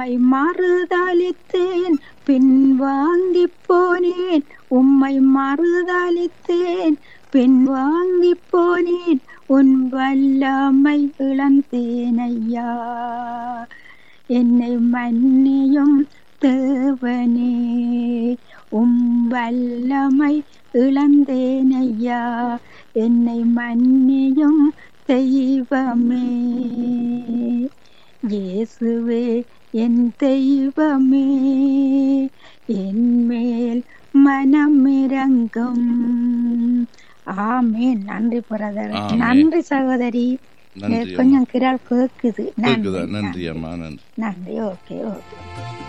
உம்மை மறுதளித்தேன் பின் வாங்கி போனேன் உம்மை மறுதளித்தேன் பின் வாங்கி போனேன் உன் வல்லமை இழந்தேன் ஐயா என்னை மன்னியும் தேவனே உம் வல்லமை இழந்தேன் ஐயா என்னை மன்னியும் தெய்வமே இயேசுவே என் தெய்வமே என் மேல் மனமிரங்கும் ஆமென் நன்றி பிரதர் ஆமென். நன்றி சகோதரி நன்றி கொஞ்சம் கிரால் கேக்குது கேக்குதா நன்றி நன்றி அம்மா நன்றி நன்றி ஓகே ஓகே